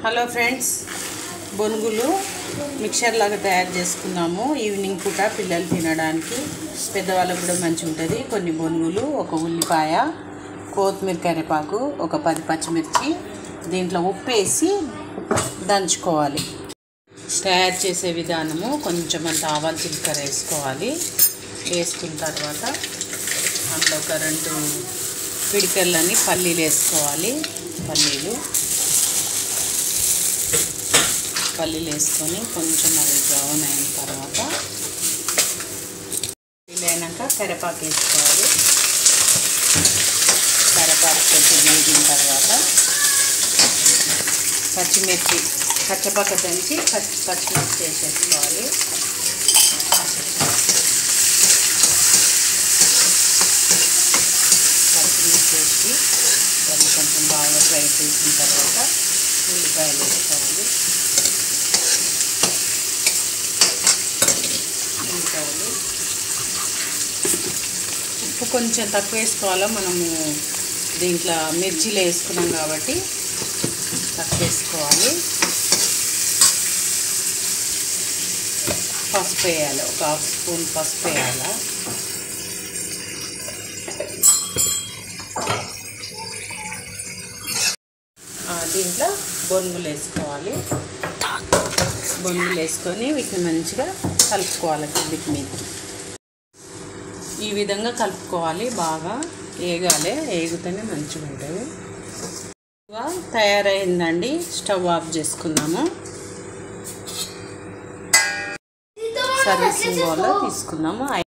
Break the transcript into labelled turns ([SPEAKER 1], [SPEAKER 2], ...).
[SPEAKER 1] hello friends బొనుగులు mixture లాగా తయారు చేసుకున్నాము ఈవినింగ్ పూట పిల్లలు తినడానికి పెద్దవాళ్ళకు కూడా మంచిగా ఉంటుంది కొన్ని బొనుగులు ఒక ఉల్లిపాయ కొత్తిమీర కరివేపాకు ఒక పది పచ్చిమిర్చి దీంట్లో ఉప్పు వేసి దంచుకోవాలి తయారు చేసే విధానము కొంచెం అంత ఆవాలు జీలకర్ర వేసుకోవాలి వేసుకున్న తర్వాత అందులో ఒక రెండు పిడికల్లని పల్లీలు వేసుకోవాలి పల్లీలు పల్లీలు వేసుకొని కొంచెం అవి బ్రౌన్ అయిన తర్వాత పల్లీలు అయినాక కరివేపాకు వేసుకోవాలి కరివేపాకు కొంచెం వేగిన తర్వాత పచ్చిమిర్చి పచ్చపక్క దంచి పచ్చి పచ్చిమిర్చి వేసేసుకోవాలి పచ్చిమిర్చి వేసి దాన్ని కొంచెం బాగా ఫ్రై చేసిన తర్వాత ఉల్లిపాయలు వేసుకోవాలి ఉల్లిపాయలు ఉప్పు కొంచెం తక్కువ వేసుకోవాలా మనము దీంట్లో మిర్చిలో వేసుకున్నాం కాబట్టి తక్కువ వేసుకోవాలి పసుపు వేయాలి ఒక హాఫ్ స్పూన్ పసుపు వేయాలి దీంట్లో బొన్నులు వేసుకోవాలి బొన్నులు వేసుకొని వీటిని మంచిగా కలుపుకోవాలి కిందికి మీదకి ఈ విధంగా కలుపుకోవాలి బాగా వేగాలి వేగితేనే మంచిగా ఉంటుంది తయారైందండి స్టవ్ ఆఫ్ చేసుకుందాము సర్వీసింగ్ బౌల్లో తీసుకుందాము